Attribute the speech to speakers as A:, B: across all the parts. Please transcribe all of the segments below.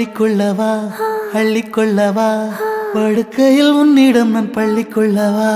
A: அள்ளிக்கொள்ளவா அள்ளிக்கொள்ளவா படுக்கையில் உன்னிடம் நான் பள்ளிக்கொள்ளவா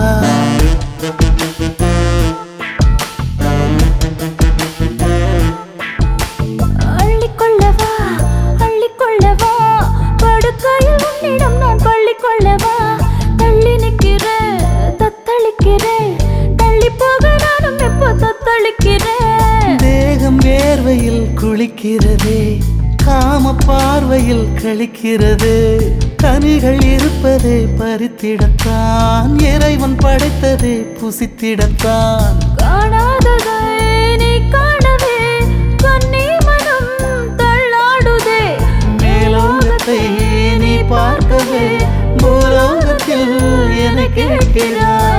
B: அள்ளிக்கொள்ளவா அள்ளிக்கொள்ளவா படுக்கையில் உன்னிடம் நான் பள்ளிக்கொள்ளவா தள்ளி நிற்கிறேன் தத்தளிக்கிறேன் தள்ளி போக நானும் எப்போ தத்தளிக்கிறேன்
A: தேகம் வேர்வையில் குளிக்கிறதே காம பார்வையில் கழிக்கிறது கனிகள் இருப்பதே பறித்திடத்தான் இறைவன் படைத்ததே புசித்திடத்தான்
B: காணாததை நீ காணவே கண்ணீ மனம் தள்ளாடுதே
A: மேலோகத்தை நீ பார்க்கவே பூலோகத்தில் என கேட்கிறாய்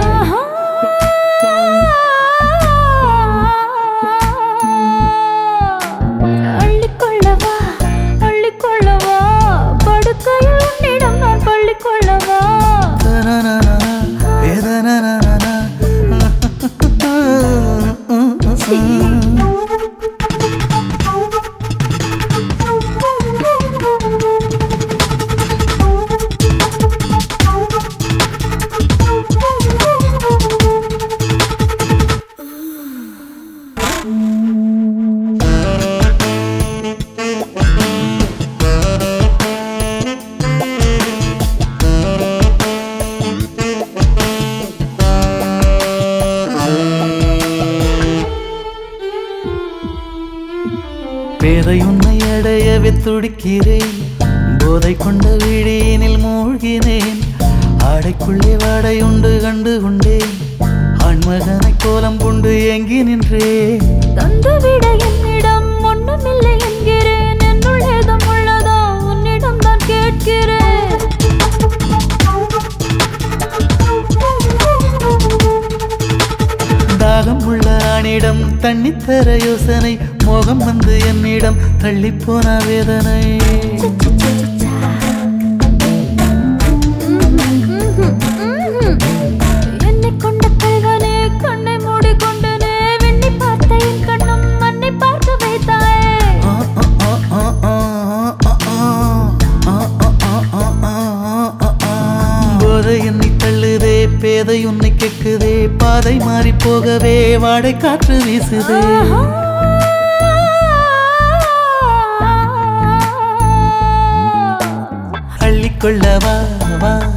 B: அள்ளிக்கொள்ளவா அள்ளிக்கொள்ளவா படுக்கையில் உன்னிடம் நான் பள்ளிக்கொள்ளவா
A: தனனனன, ஏதனனனன. பேதை உன்னை அடையவே துடிக்கிறேன் போதை கொண்ட விழியினில் மூழ்கினேன் ஆடைக்குள்ளே வாடை உண்டு கண்டு கொண்டேன் ஆண்மகனை கோலம் கொண்டு ஏங்கி நின்றேன்
B: தந்துவிட என்னிடம் ஒண்ணுமில்லை என்கிறேன் என்னுள் ஏதும் உள்ளதோ உன்னிடம் தான் கேட்கிறேன்
A: தாகம் உள்ள ஆணிடம் தண்ணி தர யோசனை மோகம் வந்து என்னிடம் தள்ளிப்போன வேதனை
B: என்னை கொண்ட கல்வனே கண்ணை மூடிக்கொண்டனே வெண்ணி பார்த்த என் கண்ணும் மண்ணை பார்க்க வைத்தாயே
A: ஆ, ஆ, ஆ, ஆ, ஆ, ஆ, ஆ, ஆ, ஆ, ஆ, ஆ, ஆ, ஆ. போதை என்னை தள்ளுதே பேதை உன்னை கேட்குதே பாதை மாறி போகவே வாடை காற்று வீசுதே அள்ளிக்கொள்ளவா வா